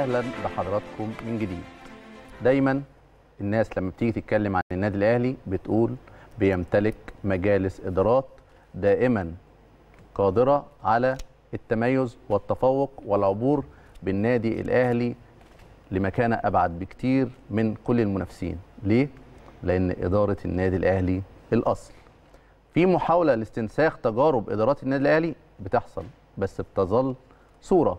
اهلا بحضراتكم من جديد دايما الناس لما بتيجي تتكلم عن النادي الاهلي بتقول بيمتلك مجالس ادارات دائما قادره على التميز والتفوق والعبور بالنادي الاهلي لمكانه ابعد بكتير من كل المنافسين ليه لان اداره النادي الاهلي الاصل في محاوله لاستنساخ تجارب ادارات النادي الاهلي بتحصل بس بتظل صوره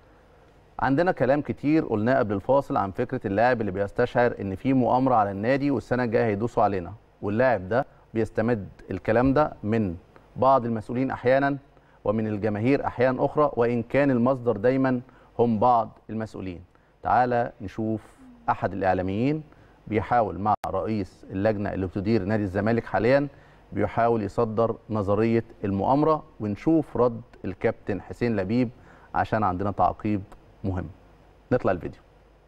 عندنا كلام كتير قلناه قبل الفاصل عن فكره اللاعب اللي بيستشعر ان في مؤامره على النادي والسنه الجايه هيدوسوا علينا واللاعب ده بيستمد الكلام ده من بعض المسؤولين احيانا ومن الجماهير احيانا اخرى وان كان المصدر دايما هم بعض المسؤولين تعالى نشوف احد الاعلاميين بيحاول مع رئيس اللجنه اللي بتدير نادي الزمالك حاليا بيحاول يصدر نظريه المؤامره ونشوف رد الكابتن حسين لبيب عشان عندنا تعقيب مهم نطلع الفيديو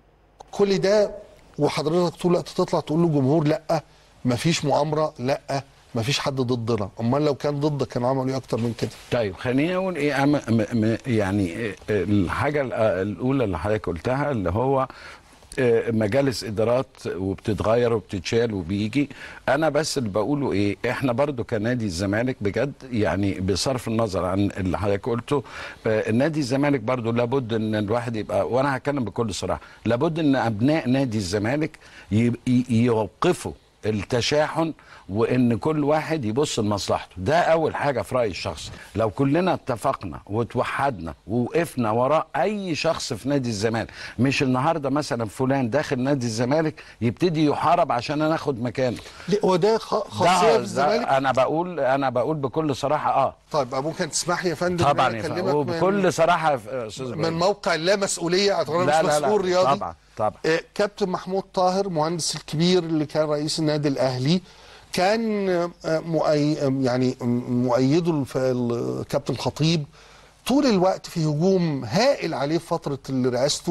كل ده وحضرتك طول الوقت تطلع تقول للجمهور لا مفيش مؤامره لا مفيش حد ضدنا امال لو كان ضدك كانوا عملوا ايه اكتر من كده طيب خليني اقول ايه أم م م يعني إيه الحاجه الاولى اللي حضرتك قلتها اللي هو آه، مجالس ادارات وبتتغير وبتتشال وبيجي انا بس اللي بقوله ايه احنا برضو كنادي الزمالك بجد يعني بصرف النظر عن اللي حضرتك قلته آه، نادي الزمالك برضو لابد ان الواحد يبقى وانا هتكلم بكل صراحه لابد ان ابناء نادي الزمالك ي- ي- يوقفوا التشاحن وان كل واحد يبص لمصلحته ده اول حاجه في رايي الشخصي لو كلنا اتفقنا وتوحدنا ووقفنا وراء اي شخص في نادي الزمالك مش النهارده مثلا فلان داخل نادي الزمالك يبتدي يحارب عشان انا اخد مكانه ليه هو ده خ- ده, خاصيه في ده الزمالك انا بقول انا بقول بكل صراحه اه طيب ممكن تسمح لي يا فندم إن طبعا أنا يا أكلمك فندم من- وبكل صراحه يا استاذ من إبراهيم. موقع لا مسؤوليه اعتبر لا مش لا مسؤول لا رياضي طبعا طبعا آه، كابتن محمود طاهر مهندس الكبير اللي كان رئيس النادي الاهلي كان آه، مؤي... آه، يعني مؤيده الف- الكابتن خطيب طول الوقت في هجوم هائل عليه في فتره اللي رئاسته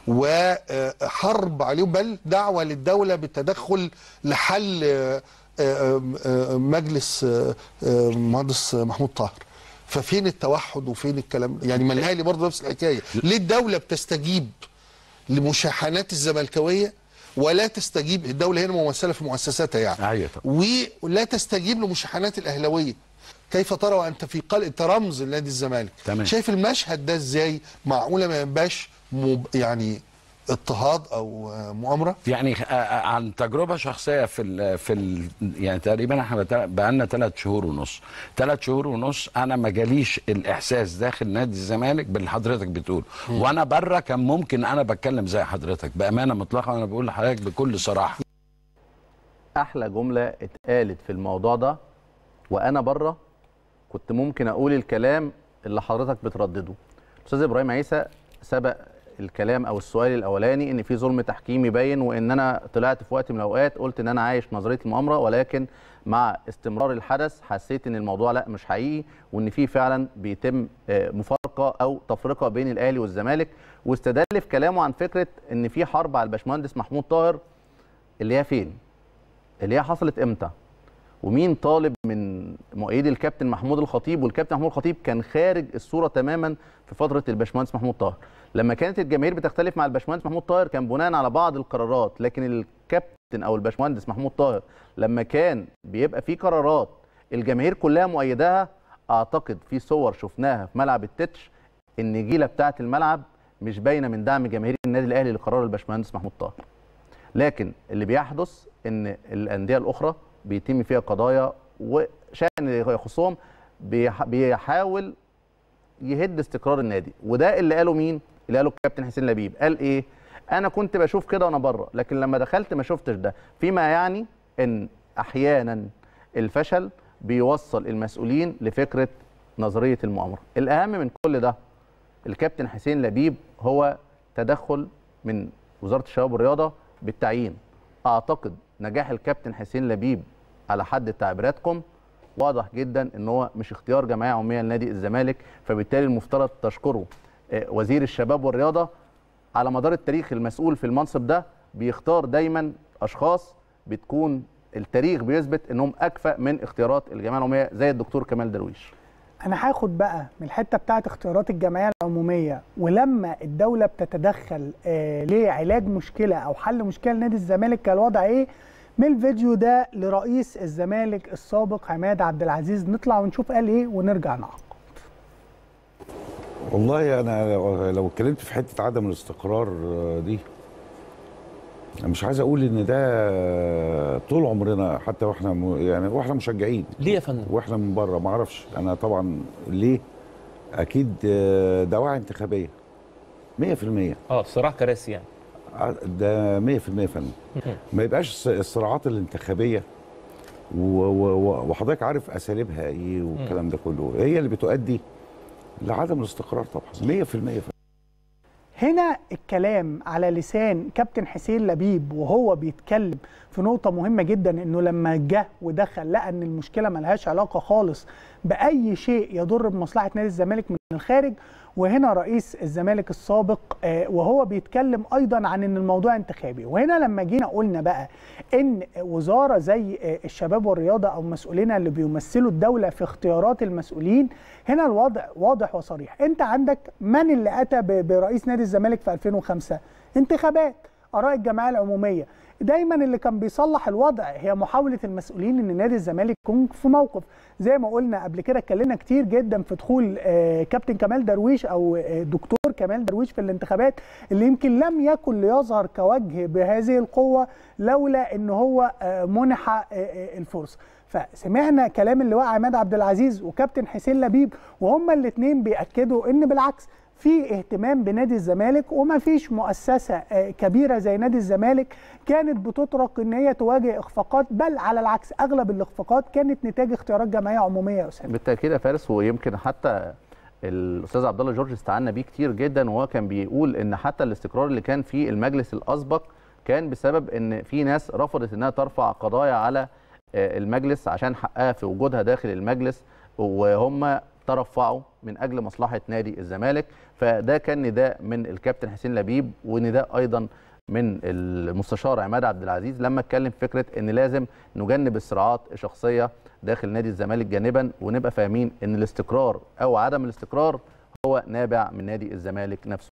وحرب عليه بل دعوه للدوله بالتدخل لحل آه، آه، آه، مجلس آه، آه، مهندس محمود طاهر ففين التوحد وفين الكلام يعني ما الاهلي برضه نفس الحكايه ليه الدوله بتستجيب لمشاحنات الزملكاويه ولا تستجيب الدوله هنا ممثله في مؤسساتها يعني ايوه طبعا ولا تستجيب لمشاحنات الاهلاويه كيف ترى وانت في قلب انت رمز لنادي الزمالك تمام. شايف المشهد ده ازاي معقوله ما يبقاش مب... يعني اضطهاد او آه، مؤامره يعني آه، آه، عن تجربه شخصيه في ال في ال يعني تقريبا احنا بقى لنا ثلاث شهور ونص ثلاث شهور ونص انا ما جاليش الاحساس داخل نادي الزمالك باللي حضرتك بتقوله وانا بره كان ممكن انا بتكلم زي حضرتك بامانه مطلقه وانا بقول لحضرتك بكل صراحه احلى جمله اتقالت في الموضوع ده وانا بره كنت ممكن اقول الكلام اللي حضرتك بتردده استاذ ابراهيم عيسى سبق الكلام او السؤال الاولاني ان في ظلم تحكيمي باين وان انا طلعت في وقت من الاوقات قلت ان انا عايش نظريه المؤامره ولكن مع استمرار الحدث حسيت ان الموضوع لا مش حقيقي وان في فعلا بيتم آه، مفارقه او تفرقه بين الاهلي والزمالك واستدل في كلامه عن فكره ان في حرب على الباشمهندس محمود طاهر اللي هي فين؟ اللي هي حصلت امتى؟ ومين طالب من مؤيدي الكابتن محمود الخطيب والكابتن محمود الخطيب كان خارج الصوره تماما في فتره الباشمهندس محمود طاهر لما كانت الجماهير بتختلف مع الباشمهندس محمود طاهر كان بناء على بعض القرارات لكن الكابتن او الباشمهندس محمود طاهر لما كان بيبقى في قرارات الجماهير كلها مؤيداها اعتقد في صور شفناها في ملعب التتش النجيله بتاعه الملعب مش باينه من دعم جماهير النادي الاهلي لقرار الباشمهندس محمود طاهر لكن اللي بيحدث ان الانديه الاخرى بيتم فيها قضايا وشان يخصهم بيح- بيحاول يهد استقرار النادي وده اللي قاله مين اللي قاله الكابتن حسين لبيب قال ايه انا كنت بشوف كده وانا بره لكن لما دخلت ما شفتش ده فيما يعني ان احيانا الفشل بيوصل المسؤولين لفكره نظريه المؤامره الاهم من كل ده الكابتن حسين لبيب هو تدخل من وزاره الشباب والرياضه بالتعيين اعتقد نجاح الكابتن حسين لبيب على حد تعبيراتكم واضح جدا ان هو مش اختيار جمعيه عموميه لنادي الزمالك فبالتالي المفترض تشكره آه، وزير الشباب والرياضه على مدار التاريخ المسؤول في المنصب ده بيختار دايما اشخاص بتكون التاريخ بيثبت انهم اكفأ من اختيارات الجمعيه العموميه زي الدكتور كمال درويش انا هاخد بقى من الحته بتاعت اختيارات الجمعيه العموميه ولما الدوله بتتدخل آه لعلاج مشكله او حل مشكله لنادي الزمالك كان الوضع ايه من الفيديو ده لرئيس الزمالك السابق عماد عبد العزيز نطلع ونشوف قال ايه ونرجع نعقب والله انا لو- لو اتكلمت في حته عدم الاستقرار آه، دي أنا مش عايز اقول ان ده طول عمرنا حتى واحنا م- يعني واحنا مشجعين ليه يا فندم؟ واحنا من بره ما اعرفش انا طبعا ليه اكيد آه، دواعي انتخابيه 100% اه صراع كراسي يعني ع- ده 100% فن ما يبقاش الص- الصراعات الانتخابيه و- و- و- وحضرتك عارف اساليبها ايه والكلام ده كله هي اللي بتؤدي لعدم الاستقرار طبعا 100% فن. هنا الكلام على لسان كابتن حسين لبيب وهو بيتكلم في نقطة مهمة جدا انه لما جه ودخل لقى ان المشكلة ملهاش علاقة خالص بأي شيء يضر بمصلحة نادي الزمالك من الخارج وهنا رئيس الزمالك السابق آه، وهو بيتكلم ايضا عن ان الموضوع انتخابي وهنا لما جينا قلنا بقى ان وزاره زي آه، الشباب والرياضه او مسؤولينها اللي بيمثلوا الدوله في اختيارات المسؤولين هنا الوضع واضح وصريح انت عندك من اللي اتى ب- برئيس نادي الزمالك في 2005 انتخابات اراء الجمعيه العموميه دايما اللي كان بيصلح الوضع هي محاوله المسؤولين ان نادي الزمالك يكون في موقف زي ما قلنا قبل كده اتكلمنا كتير جدا في دخول آه، كابتن كمال درويش او آه، دكتور كمال درويش في الانتخابات اللي يمكن لم يكن ليظهر كوجه بهذه القوه لولا ان هو آه، منح آه، آه، الفرصه فسمعنا كلام اللواء عماد عبد العزيز وكابتن حسين لبيب وهما الاثنين بياكدوا ان بالعكس في اهتمام بنادي الزمالك وما فيش مؤسسه آه، كبيره زي نادي الزمالك كانت بتطرق ان هي تواجه اخفاقات بل على العكس اغلب الاخفاقات كانت نتاج اختيارات جمعيه عموميه يا اسامه بالتاكيد يا فارس ويمكن حتى الاستاذ عبد الله جورج استعنا بيه كتير جدا وهو كان بيقول ان حتى الاستقرار اللي كان في المجلس الاسبق كان بسبب ان في ناس رفضت انها ترفع قضايا على آه، المجلس عشان حقها في وجودها داخل المجلس وهم ترفعوا من اجل مصلحه نادي الزمالك فده كان نداء من الكابتن حسين لبيب ونداء ايضا من المستشار عماد عبد العزيز لما اتكلم في فكره ان لازم نجنب الصراعات الشخصيه داخل نادي الزمالك جانبا ونبقى فاهمين ان الاستقرار او عدم الاستقرار هو نابع من نادي الزمالك نفسه